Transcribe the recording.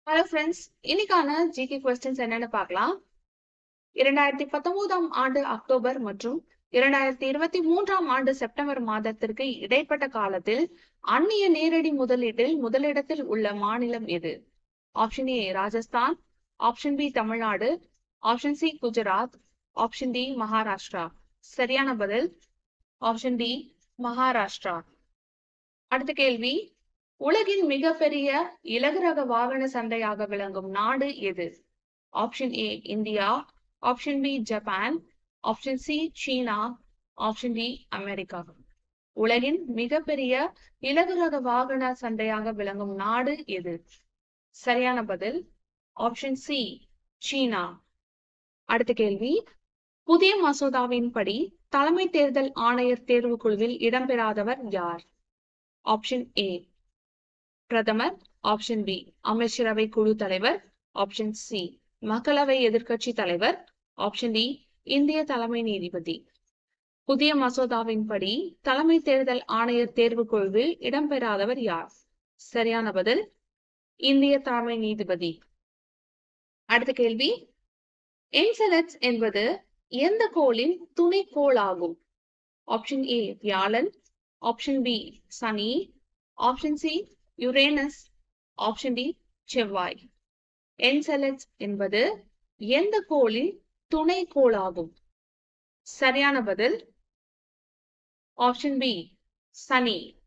hello friends இன்னைக்கான GK questions என்னன்னு பார்க்கலாம் இரண்டாயிரத்தி பத்தொன்பதாம் ஆண்டு அக்டோபர் மற்றும் இரண்டாயிரத்தி இருபத்தி மூன்றாம் ஆண்டு செப்டம்பர் மாதத்திற்கு இடைப்பட்ட காலத்தில் அந்நிய நேரடி முதலீட்டில் முதலிடத்தில் உள்ள மாநிலம் எது option A Rajasthan option B Tamil Nadu option C Gujarat option D Maharashtra சரியான பதில் ஆப்ஷன் டி மகாராஷ்டிரா அடுத்த கேள்வி உலகின் மிகப்பெரிய இலகுரக வாகன சந்தையாக விளங்கும் நாடு எது option A India option B Japan option C சீனா ஆப்ஷன் டி அமெரிக்கா உலகின் மிகப்பெரிய இலகுரக வாகன சந்தையாக விளங்கும் நாடு எது சரியான பதில் ஆப்ஷன் சி சீனா அடுத்த கேள்வி புதிய மசோதாவின்படி தலைமை தேர்தல் ஆணையர் தேர்வுக்குழுவில் இடம்பெறாதவர் யார் ஆப்ஷன் ஏ பிரதமர் ஆப்ஷன் பி அமைச்சரவை குழு தலைவர் ஆப்ஷன் சி மக்களவை எதிர்க்கட்சி தலைவர் ஆப்ஷன் டி இந்திய தலைமை நீதிபதி புதிய மசோதாவின்படி தலைமை தேர்தல் ஆணையர் தேர்வுக்குழுவில் இடம்பெறாதவர் யார் சரியான பதில் இந்திய தலைமை நீதிபதி அடுத்த கேள்வி என்செலட்ஸ் என்பது எந்த கோளின் துணைக்கோள் ஆகும் ஆப்ஷன் ஏ வியாழன் ஆப்ஷன் பி சனி option C Uranus option D செவ்வாய் என்செலட்ஸ் என்பது எந்த கோளின் துணைக்கோள் ஆகும் சரியான பதில் ஆப்ஷன் பி சனி